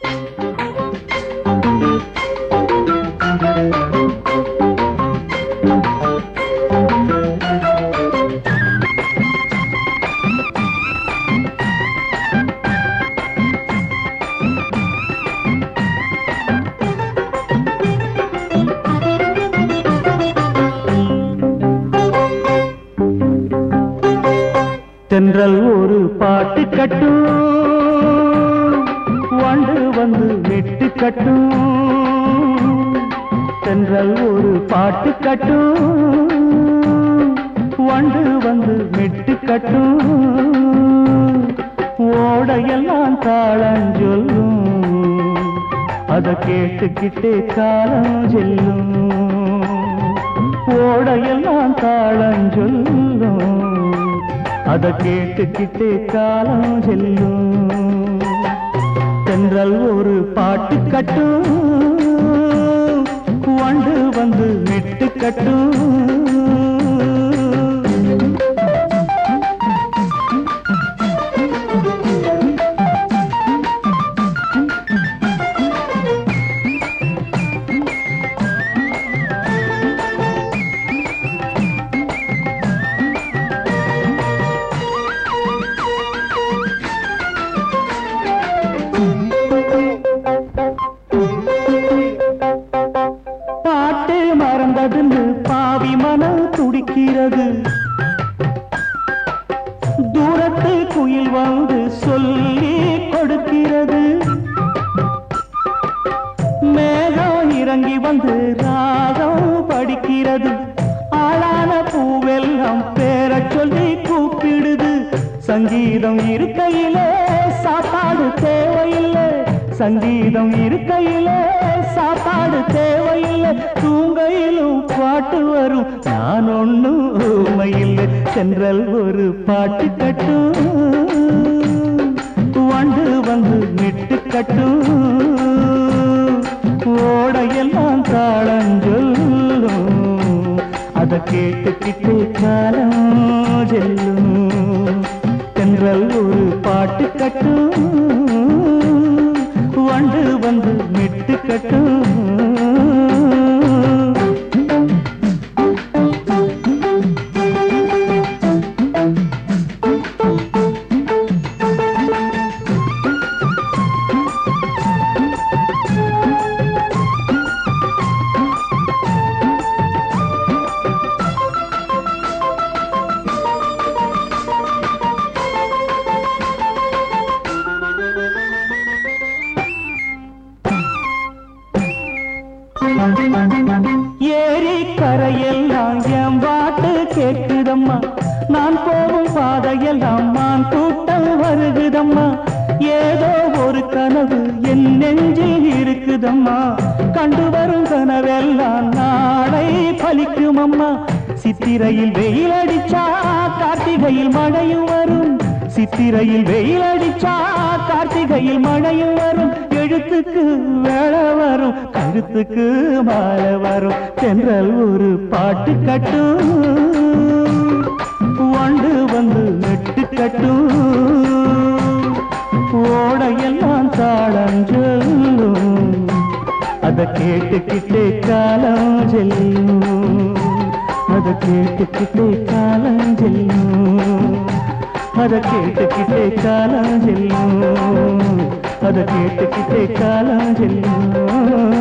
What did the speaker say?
தென்றல் ஒரு பாட்டு கட்டும் வண்டு வந்து மெட்டு கட்டும் தென்றல் ஒரு பாட்டு கட்டும் வண்டு வந்து மெட்டு கட்டும் ஓடையெல்லாம் தாளம் சொல்லும் அத கேட்டுக்கிட்டே காலம் செல்லும் ஓடையெல்லாம் தாளம் சொல்லும் அத கேட்டுக்கிட்டே காலம் செல்லும் தென்றல் ஒரு பாட்டு கட்டும் வண்டு வந்து மெட்டு கட்டும் பாட்டு மறந்ததுன்னு பாவி மனம் துடிக்கிறது தூரத்து குயில் வந்து சொல்லி கொடுக்கிறது மேகம் இறங்கி வந்து ராகம் படிக்கிறது ஆளான பூவெல்லாம் பேர சொல்லி கூப்பிடுது சங்கீதம் இருக்கையிலே சாப்பாடு தேவையில்லை சங்கீதம் இருக்கையிலே சாப்பாடு தேவையில்லை தூங்கையிலும் பாட்டு வரும் நான் ஒண்ணும் ஊமையில்லை சென்றல் ஒரு பாட்டு கட்டும் வண்டு வந்து மிட்டு கட்டும் ஓடையெல்லாம் தாளஞ்சொல்லும் அத கேட்டுக்கிட்டே காலம் செல்லும் தென்றல் ஒரு பாட்டு கட்டும் வண்டு வந்து மிட்டு கட்டும் ஏரி கரையெல்லாம் என் பாட்டு கேட்குதம்மா நான் போகும் பாதையெல்லாம் மான் கூட்டம் வருகுதம்மா ஏதோ ஒரு கனவு என் நெஞ்சில் இருக்குதம்மா கண்டு வரும் கனவெல்லாம் நாளை பலிக்குமம்மா சித்திரையில் வெயில் அடிச்சா கார்த்திகையில் மழையும் வரும் சித்திரையில் வெயில் அடிச்சா கார்த்திகையில் மழையும் வரும் எழுத்துக்கு வேலை வரும் கழுத்துக்கு மாலை வரும் தென்றல் ஒரு பாட்டு கட்டும் வண்டு வந்து நெட்டு கட்டும் ஓடையெல்லாம் தாளஞ்சொல்லும் அத கேட்டுக்கிட்டே காலம் செல்லும் அத கேட்டுக்கிட்டே காலம் செல்லும் அத கேட்டுக்கிட்டே காலம் செல்லும் அத கேட்டுக்கிட்டே காலம் செல்லும்